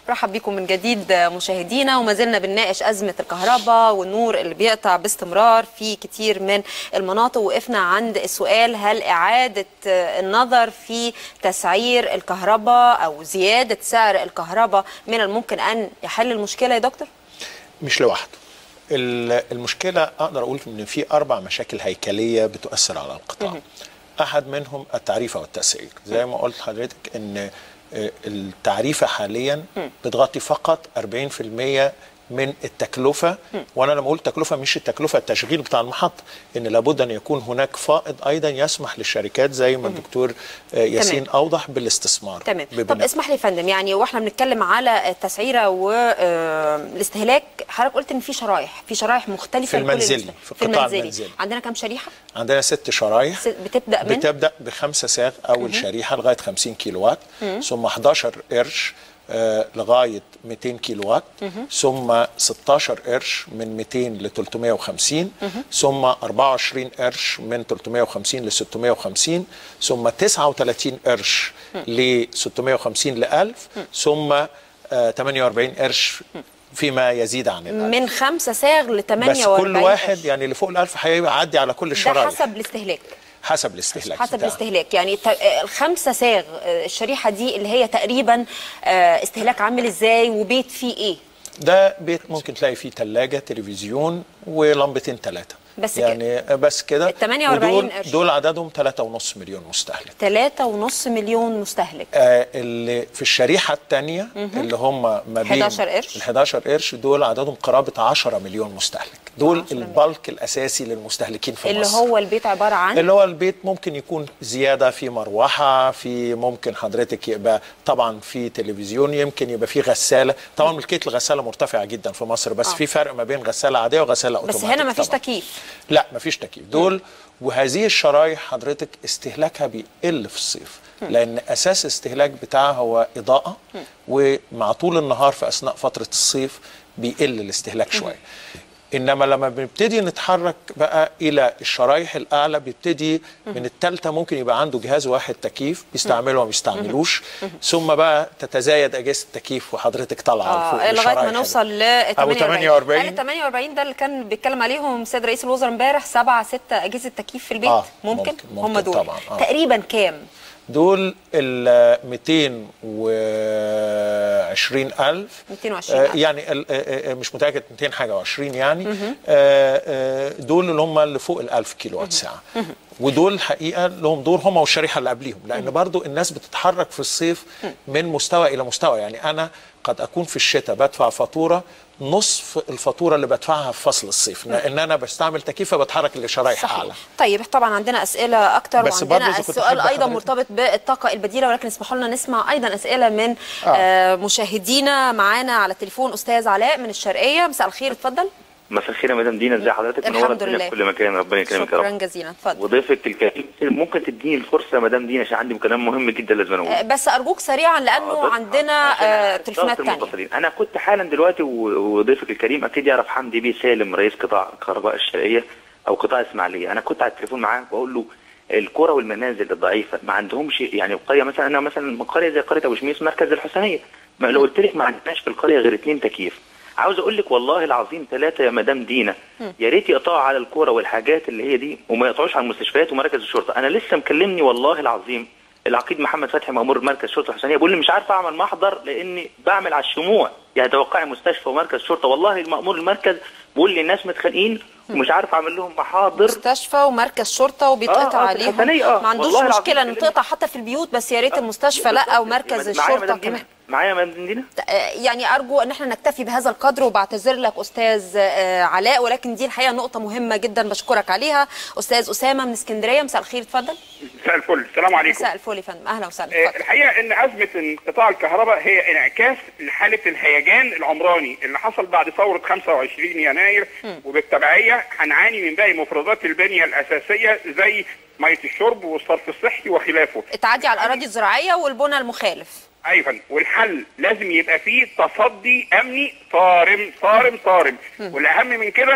برحب بكم من جديد مشاهدينا وما زلنا بنناقش أزمة الكهرباء والنور اللي بيقطع باستمرار في كتير من المناطق وقفنا عند السؤال هل إعادة النظر في تسعير الكهرباء أو زيادة سعر الكهرباء من الممكن أن يحل المشكلة يا دكتور؟ مش لوحده المشكلة أقدر أقول إن في أربع مشاكل هيكلية بتؤثر على القطاع أحد منهم التعريفة والتسعير زي ما قلت حضرتك إن التعريفة حاليا بتغطي فقط 40% من التكلفة وأنا لما أقول تكلفة مش التكلفة التشغيل بتاع المحطة إن لابد أن يكون هناك فائض أيضا يسمح للشركات زي ما الدكتور ياسين تمام. أوضح بالاستثمار تمام طب اسمح لي يا فندم يعني واحنا بنتكلم على التسعيرة والاستهلاك حضرتك قلت إن في شرايح في شرايح مختلفة في المنزلي في, في القطاع المنزلي. المنزلي عندنا كام شريحة؟ عندنا ست شرايح بتبدأ من بتبدأ بخمسة ساغ أول شريحة لغاية 50 كيلو وات ثم 11 قرش آه لغايه 200 كيلو وات ثم 16 قرش من 200 ل 350 ثم 24 قرش من 350 ل 650 ثم 39 قرش ل 650 ل 1000 ثم آه 48 قرش فيما يزيد عن الألف من خمسة ساغ ل 48 بس كل واحد قرش. يعني اللي فوق الألف هيعدي على كل الشرايح ده حسب الاستهلاك حسب الاستهلاك حسب بتاعه. الاستهلاك يعني الخمسه ساغ الشريحه دي اللي هي تقريبا استهلاك عامل ازاي وبيت فيه ايه ده بيت ممكن تلاقي فيه ثلاجه تلفزيون ولمبتين ثلاثه بس يعني كده. بس كده 48 ودول قرش دول عددهم 3.5 مليون مستهلك 3.5 مليون مستهلك آه اللي في الشريحه الثانيه اللي هم ما بين 11 قرش ال 11 قرش دول عددهم قرابه 10 مليون مستهلك دول البلك الاساسي للمستهلكين في اللي مصر هو البيت عباره عن اللي هو البيت ممكن يكون زياده في مروحه في ممكن حضرتك يبقى طبعا في تلفزيون يمكن يبقى في غساله طبعا ملكيه الغساله مرتفعه جدا في مصر بس آه. في فرق ما بين غساله عاديه وغساله بس اوتوماتيك هنا مفيش طبعاً. تكييف لا مفيش تكييف دول وهذه الشرايح حضرتك استهلاكها بيقل في الصيف لان اساس الاستهلاك بتاعها هو اضاءه ومع طول النهار في اثناء فتره الصيف بيقل الاستهلاك شويه انما لما بنبتدي نتحرك بقى الى الشرايح الاعلى بيبتدي من الثالثه ممكن يبقى عنده جهاز واحد تكييف بيستعمله وما بيستعملوش ثم بقى تتزايد اجهزه التكييف وحضرتك طالعه فوق اه لغايه ما الشرايح نوصل ل أبو 48. ال 48 ده اللي كان بيتكلم عليهم سيد رئيس الوزراء امبارح سبعة ستة اجهزه تكييف في البيت آه، ممكن, ممكن- ممكن هم دول طبعاً، آه. تقريبا كام دول ال 220 ألف 220 آه، ألف. يعني ال- آه، آه، مش متأكد 200 حاجة و20 يعني آه، آه، دول اللي هم اللي فوق ال 1000 كيلو وات ساعة ودول الحقيقة لهم دور هم والشريحة اللي قبليهم لأن برضو الناس بتتحرك في الصيف من مستوى إلى مستوى يعني أنا قد أكون في الشتاء بدفع فاتورة نصف الفاتورة اللي بدفعها في فصل الصيف لأن أنا بستعمل تكييف فبتحرك لشرايح أعلى صحيح طيب طبعا عندنا اسئله اكتر بس برضه وعندنا إذا كنت السؤال حابة ايضا حضرتك- مرتبط بالطاقه البديله ولكن اسمحوا لنا نسمع ايضا اسئله من آه. مشاهدينا معانا على التليفون استاذ علاء من الشرقيه مساء الخير اتفضل مساء الخير يا مدام دينا ازي حضرتك الحمد منوره الدنيا لله. في كل مكان ربنا يكرمك يا شكرا رب جزيلا اتفضل وضيفك الكريم ممكن تديني الفرصه يا مدام دينا عشان عندي كلام مهم جدا لازم آه، اقوله بس ارجوك سريعا لانه آه، بس- عندنا عشان آه، أشخاص تليفونات ثانيه المتصلين. انا كنت حالا دلوقتي و- وضيفك الكريم اكيد يعرف حمدي بيه سالم رئيس قطاع كهرباء الشرقيه او قطاع اسماعيليه انا كنت على التليفون معاه بقول له القرى والمنازل الضعيفه ما عندهمش يعني القريه مثلا انا مثلا من قريه زي قريه ابو شميس مركز الحسينيه ما لو قلت لك ما عندناش في القريه غير اثنين تكييف عاوز اقول لك والله العظيم ثلاثه يا مدام دينا يا ريت يقطعوا على الكوره والحاجات اللي هي دي وما يقطعوش على المستشفيات ومراكز الشرطه انا لسه مكلمني والله العظيم العقيد محمد فتحي مامور مركز شرطه الحسينيه بيقول لي مش عارف اعمل محضر لاني بعمل على الشموع يعني توقعي مستشفى ومركز شرطه والله المامور المركز بيقول لي الناس متخانقين ومش عارف اعمل لهم محاضر مستشفى ومركز شرطه وبيتقطع آه، آه، عليهم الحسنية، آه. ما عندوش والله العظيم مشكله انه كلمني. تقطع حتى في البيوت بس يا ريت المستشفى لا او مركز معايا الشرطه مدام دينا؟ كمان معايا مدام دينا آه، يعني ارجو ان احنا نكتفي بهذا القدر وبعتذر لك استاذ آه، علاء ولكن دي الحقيقه نقطه مهمه جدا بشكرك عليها استاذ اسامه من اسكندريه مساء الخير اتفضل مساء الفل السلام عليكم مساء الفل يا فندم اهلا وسهلا آه، اتفضل الحقيقه ان ازمه انقطاع الكهرباء هي انعكاس لحاله الهيجان العمراني اللي حصل بعد ثوره 25 يناير وبالتبعيه هنعاني من باقي مفردات البنيه الاساسيه زي ميه الشرب والصرف الصحي وخلافه التعدي على الاراضي الزراعيه والبنى المخالف ايوه والحل لازم يبقى فيه تصدي امني صارم صارم صارم والاهم من كده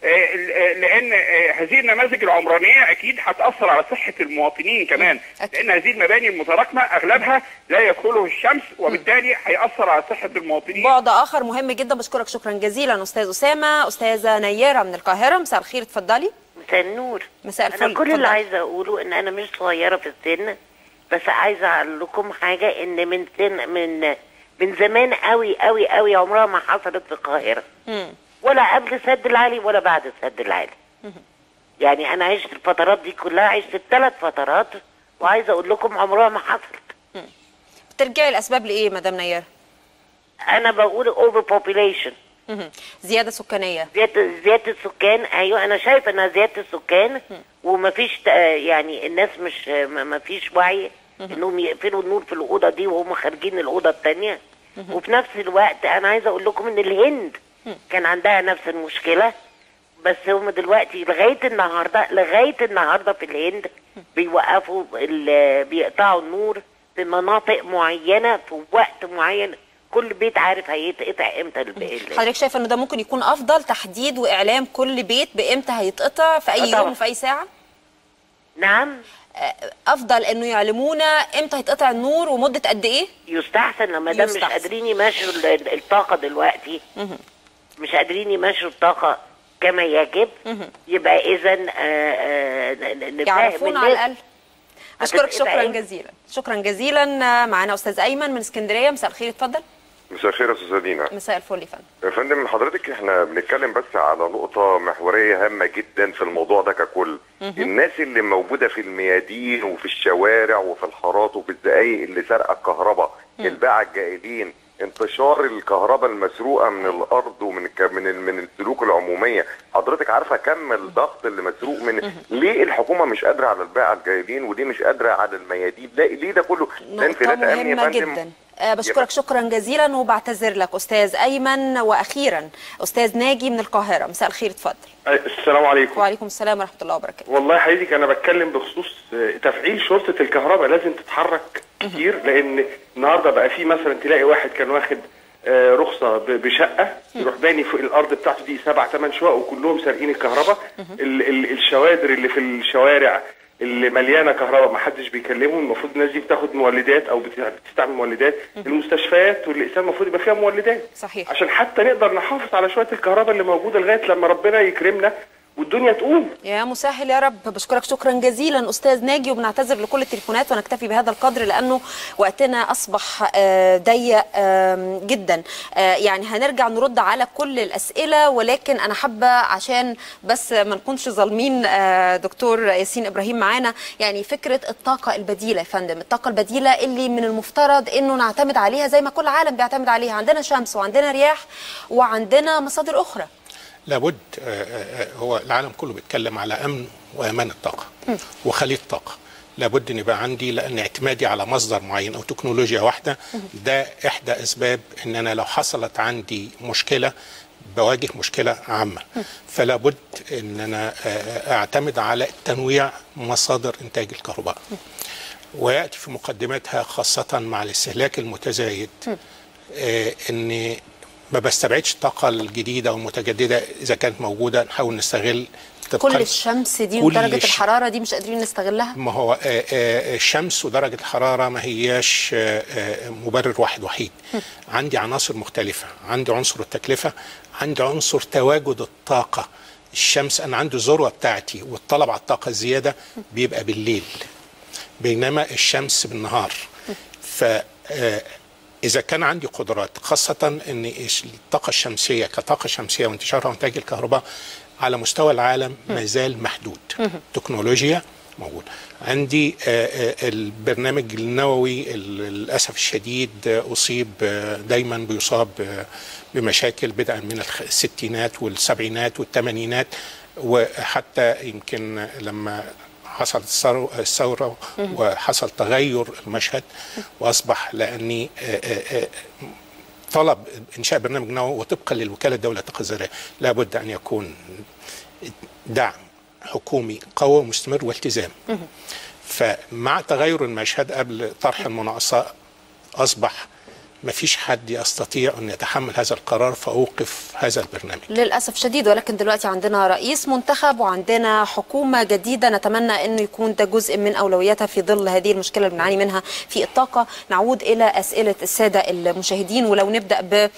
آه، ال- آه، لان آه، هذه النماذج العمرانيه اكيد هتاثر على صحه المواطنين كمان أكيد. لان هذه المباني المتراكمه اغلبها لا يدخله الشمس وبالتالي هياثر على صحه المواطنين بعد اخر مهم جدا بشكرك شكرا جزيلا استاذ اسامه استاذه نيره من القاهره مساء الخير اتفضلي مساء النور مساء الفل انا كل اللي اتفضلي. عايزه اقوله ان انا مش صغيره في السن بس عايزه اقول لكم حاجه ان من سن من من زمان قوي قوي قوي عمرها ما حصلت في القاهره مم. ولا قبل السد العالي ولا بعد السد العالي يعني انا عشت الفترات دي كلها عشت الثلاث فترات وعايزه اقول لكم عمرها ما حصلت بترجعي الاسباب لايه مدام نيره انا بقول اوفر بوبيليشن مهم. زياده سكانيه زيادة زيادة السكان ايوه انا شايفه انها زيادة السكان ومفيش ت- يعني الناس مش ما- مفيش وعي انهم يقفلوا النور في الاوضه دي وهم خارجين الاوضه الثانيه وفي نفس الوقت انا عايزه اقول لكم ان الهند كان عندها نفس المشكله بس هم دلوقتي لغايه النهارده لغايه النهارده في الهند بيوقفوا ال- بيقطعوا النور في مناطق معينه في وقت معين كل بيت عارف هيتقطع امتى ال- ال- حضرتك شايفه ان ده ممكن يكون افضل تحديد واعلام كل بيت بامتى هيتقطع في آه اي طبعا. يوم وفي اي ساعه نعم آه، افضل انه يعلمونا امتى هيتقطع النور ومده قد ايه يستحسن لما دام مش يستحسن. قادرين يمشوا ال- ال- الطاقة دلوقتي مش قادرين يمشوا الطاقة كما يجب يبقى إذا يعرفونا على الاقل اشكرك هتبقى شكرا إيه؟ جزيلا شكرا جزيلا آه، معانا استاذ ايمن من اسكندريه مساء الخير اتفضل مساء الخير يا استاذه دينا مساء الفل يا فندم يا فندم حضرتك احنا بنتكلم بس على نقطة محورية هامة جدا في الموضوع ده ككل الناس اللي موجودة في الميادين وفي الشوارع وفي الحارات وفي الدقايق اللي سارقة الكهرباء الباعة الجائلين انتشار الكهرباء المسروقة من الأرض ومن الك- من ال- من السلوك العمومية حضرتك عارفة كم الضغط اللي مسروق من ليه الحكومة مش قادرة على الباعة الجائلين وليه مش قادرة على الميادين لا ليه ده كله ده نقطة انفلات أمني يا مهمة فندم جدا آه، بشكرك شكرا جزيلا وبعتذر لك استاذ ايمن واخيرا استاذ ناجي من القاهره مساء الخير اتفضل السلام عليكم وعليكم السلام ورحمه الله وبركاته والله حضرتك انا بتكلم بخصوص آه، تفعيل شرطه الكهرباء لازم تتحرك كتير لان النهارده بقى في مثلا تلاقي واحد كان واخد آه، رخصه ب- بشقه يروح باني فوق الارض بتاعته دي سبع ثمان شقق وكلهم سارقين الكهرباء ال- ال- الشوادر اللي في الشوارع اللي مليانه كهرباء ما حدش بيكلمهم المفروض الناس دي بتاخد مولدات او بت- بتستعمل مولدات المستشفيات والاقسام المفروض يبقى فيها مولدات صحيح. عشان حتى نقدر نحافظ على شويه الكهرباء اللي موجوده لغايه لما ربنا يكرمنا والدنيا تقوم يا مسهل يا رب بشكرك شكرا جزيلا استاذ ناجي وبنعتذر لكل التليفونات ونكتفي بهذا القدر لانه وقتنا اصبح آه، ضيق آم، جدا آه، يعني هنرجع نرد على كل الاسئله ولكن انا حابه عشان بس ما نكونش ظالمين آه، دكتور ياسين ابراهيم معانا يعني فكره الطاقه البديله يا فندم الطاقه البديله اللي من المفترض انه نعتمد عليها زي ما كل العالم بيعتمد عليها عندنا شمس وعندنا رياح وعندنا مصادر اخرى لابد آه، آه، هو العالم كله بيتكلم على امن وامان الطاقه وخليط طاقه لابد ان يبقى عندي لان اعتمادي على مصدر معين او تكنولوجيا واحده ده احدى اسباب ان انا لو حصلت عندي مشكله بواجه مشكله عامه فلا بد ان انا آه، اعتمد على تنويع مصادر انتاج الكهرباء وياتي في مقدمتها خاصه مع الاستهلاك المتزايد آه، ان ما بستبعدش الطاقه الجديده والمتجدده اذا كانت موجوده نحاول نستغل طبقاً- كل الشمس دي كل ودرجه الش- الحراره دي مش قادرين نستغلها ما هو آه، آه، الشمس ودرجة الحرارة ما هياش آه، آه، مبرر واحد وحيد عندي عناصر مختلفة عندي عنصر التكلفة عندي عنصر تواجد الطاقة الشمس أنا عندي الذروة بتاعتي والطلب على الطاقة الزيادة بيبقى بالليل بينما الشمس بالنهار ف آه، إذا كان عندي قدرات خاصة أن الطاقة الشمسية كطاقة شمسية وانتشارها وإنتاج الكهرباء على مستوى العالم ما زال محدود تكنولوجيا موجود عندي آه، آه، البرنامج النووي ال- للأسف الشديد آه، أصيب آه، دايما بيصاب آه، بمشاكل بدءا من الخ- الستينات والسبعينات والثمانينات وحتى يمكن لما حصلت الثورة- الثورة وحصل تغير المشهد وأصبح لأني آه، آه، آه، طلب انشاء برنامج نووي وطبقا للوكاله الدوله للطاقه الذريه لابد ان يكون دعم حكومي قوي ومستمر والتزام فمع تغير المشهد قبل طرح المناقصه اصبح ما فيش حد يستطيع ان يتحمل هذا القرار فاوقف هذا البرنامج للأسف شديد ولكن دلوقتي عندنا رئيس منتخب وعندنا حكومة جديدة نتمنى أنه يكون ده جزء من أولوياتها في ظل هذه المشكلة اللي بنعاني منها في الطاقة نعود إلى أسئلة السادة المشاهدين ولو نبدأ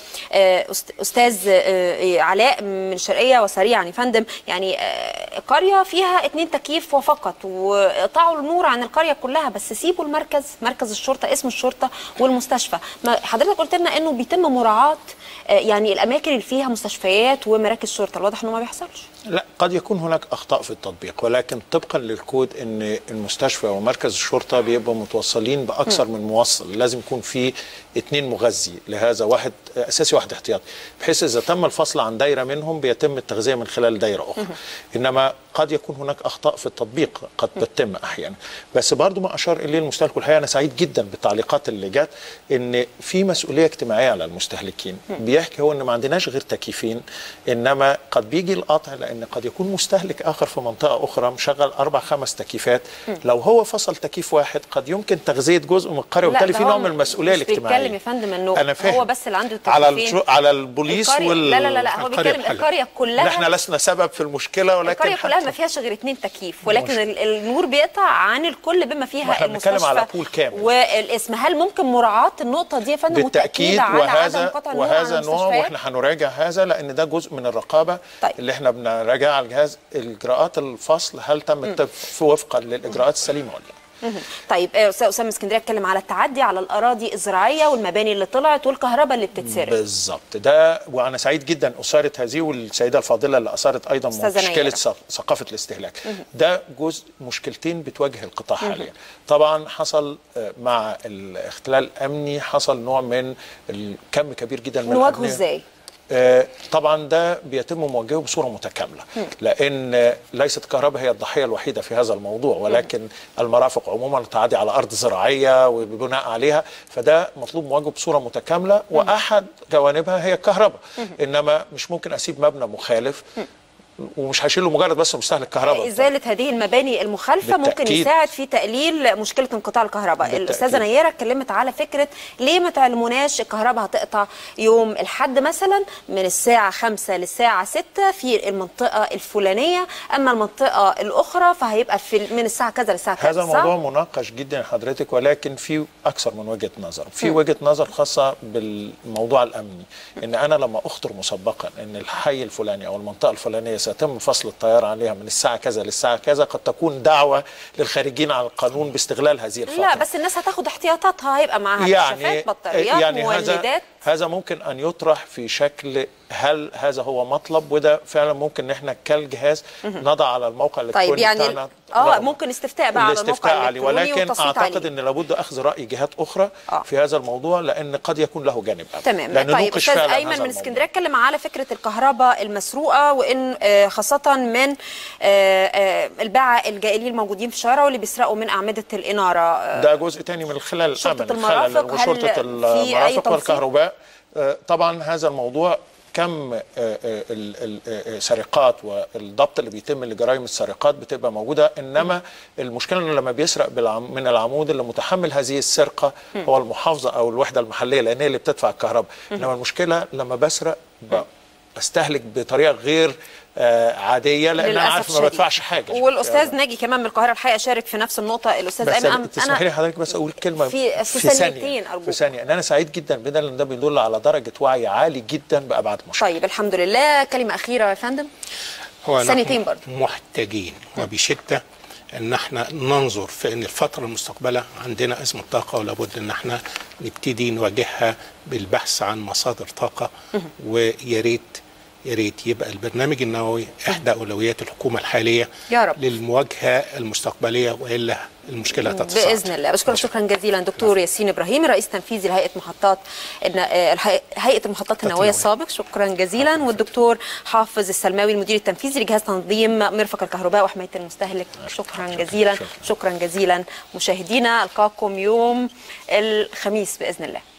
بأستاذ علاء من الشرقية وسريعا يا فندم يعني آه، قرية فيها اتنين تكييف وفقط وقطعوا النور عن القرية كلها بس سيبوا المركز مركز الشرطة اسم الشرطة والمستشفى ما حضرتك قلت لنا انه بيتم مراعاة آه، يعني الاماكن اللي فيها مستشفيات ومراكز شرطة الواضح انه ما بيحصلش لا قد يكون هناك اخطاء في التطبيق ولكن طبقا للكود ان المستشفى ومركز الشرطه بيبقوا متوصلين باكثر من موصل لازم يكون في اثنين مغذي لهذا واحد اساسي واحد احتياطي بحيث اذا تم الفصل عن دايره منهم بيتم التغذيه من خلال دايره اخرى انما قد يكون هناك اخطاء في التطبيق قد تتم احيانا بس برضو ما اشار اليه المستهلك والحقيقه انا سعيد جدا بالتعليقات اللي جت ان في مسؤوليه اجتماعيه على المستهلكين بيحكي هو ان ما عندناش غير تكييفين انما قد بيجي القطع لان قد يكون مستهلك اخر في منطقه اخرى مشغل اربع خمس تكييفات لو هو فصل تكييف واحد قد يمكن تغذيه جزء من القريه لا، وبالتالي ده في هو نوع من المسؤوليه مش الاجتماعيه بيتكلم يا فندم انه انا فاهم هو بس اللي عنده على التكييفين. الشو... على البوليس القرية وال لا لا لا, لا هو القرية بيتكلم بحالها. القرية كلها احنا لسنا سبب في المشكله ولكن القرية كلها حتى- ما فيهاش غير اتنين تكييف ولكن ال- النور بيقطع عن الكل بما فيها واحنا بنتكلم المستشفى على بول كامل. والاسم هل ممكن مراعاة النقطة دي يا فندم بالتاكيد والتأكيد على عدم وهذا قطع النور عن وهذا نوع المستشفيات؟ واحنا هنراجع هذا لان ده جزء من الرقابه طيب. اللي احنا بنراجعها على الجهاز اجراءات الفصل هل تم التف- وفقا للاجراءات السليمه ولا لا مهم. طيب آه، استاذ اسامه اسكندريه اتكلم على التعدي على الاراضي الزراعيه والمباني اللي طلعت والكهرباء اللي بتتسرق بالظبط ده وانا سعيد جدا اثارت هذه والسيده الفاضله اللي اثارت ايضا أستاذة مشكله نيرة. ث- ثقافه الاستهلاك ده جزء مشكلتين بتواجه القطاع حاليا طبعا حصل آه، مع الاختلال الامني حصل نوع من الكم كبير جدا من نواجهه الأبنية. ازاي؟ آه، طبعا ده بيتم مواجهه بصوره متكامله لان آه، ليست الكهرباء هي الضحيه الوحيده في هذا الموضوع ولكن المرافق عموما التعدي على ارض زراعيه وبناء عليها فده مطلوب مواجهه بصوره متكامله واحد جوانبها هي الكهرباء انما مش ممكن اسيب مبنى مخالف ومش هشيله مجرد بس مستهلك كهرباء ازاله هذه المباني المخالفه ممكن بالتأكيد. يساعد في تقليل مشكله انقطاع الكهرباء بالتأكيد. الاستاذه نيره اتكلمت على فكره ليه ما تعلموناش الكهرباء هتقطع يوم الحد مثلا من الساعه 5 للساعه 6 في المنطقه الفلانيه اما المنطقه الاخرى فهيبقى في من الساعه كذا للساعه كذا هذا صح؟ الموضوع مناقش جدا حضرتك ولكن في اكثر من وجهه نظر في وجهه نظر خاصه بالموضوع الامني ان انا لما اخطر مسبقا ان الحي الفلاني او المنطقه الفلانيه سيتم فصل التيار عليها من الساعه كذا للساعه كذا قد تكون دعوه للخارجين عن القانون باستغلال هذه الفتره لا بس الناس هتاخد احتياطاتها هيبقى معاها يعني كشافات بطاريات يعني هذا مولدات هذا ممكن ان يطرح في شكل هل هذا هو مطلب وده فعلا ممكن ان احنا كالجهاز نضع على الموقع الالكتروني طيب يعني بتاعنا اه رغم ممكن استفتاء بقى على الاستفتاء الموقع عليه الالكتروني ولكن والتصويت اعتقد عليه. ان لابد اخذ راي جهات اخرى آه. في هذا الموضوع لان قد يكون له جانب امني تمام لأن طيب نوقش استاذ فعلاً ايمن هذا من الموضوع. اسكندريه اتكلم على فكره الكهرباء المسروقه وان آه، خاصه من آه، آه، الباعه الجائلين الموجودين في الشوارع واللي بيسرقوا من اعمده الاناره آه، ده جزء تاني من الخلل شرطة الامن المرافق، الخلل هل وشرطه في أي المرافق تنسيق؟ والكهرباء آه، طبعا هذا الموضوع كم آه، آه، ال- ال- آه، السرقات والضبط اللي بيتم لجرائم السرقات بتبقى موجوده انما المشكله انه لما بيسرق بالعم- من العمود اللي متحمل هذه السرقه هو المحافظه او الوحده المحليه لان هي اللي بتدفع الكهرباء انما المشكله لما بسرق ب- بستهلك بطريقه غير آه، عاديه لان انا للأسف عارف ما شديد. بدفعش حاجه والاستاذ ناجي كمان من القاهره الحقيقه شارك في نفس النقطه الاستاذ بس ايمن تسمحي لي حضرتك بس اقول كلمه في- في ثانيتين أرجوك. في ثانيه ان انا سعيد جدا بده لان ده بيدل على درجه وعي عالي جدا بابعاد المشكله طيب الحمد لله كلمه اخيره يا فندم هو ثانيتين نحن برضه. محتاجين وبشده ان احنا ننظر في ان الفتره المستقبله عندنا ازمه طاقه ولابد ان احنا نبتدي نواجهها بالبحث عن مصادر طاقه ويا ريت يا ريت يبقى البرنامج النووي احدى اولويات الحكومه الحاليه يا رب. للمواجهه المستقبليه والا المشكله تتصاعد باذن الله بشكرك شكرا جزيلا دكتور ياسين ابراهيم رئيس تنفيذي لهيئه محطات الن- آه، الهي- هيئه المحطات النوويه النووية. السابق شكرا جزيلا والدكتور حافظ السلماوي المدير التنفيذي لجهاز تنظيم مرفق الكهرباء وحمايه المستهلك شكرا جزيلا شكرا جزيلا مشاهدينا القاكم يوم الخميس باذن الله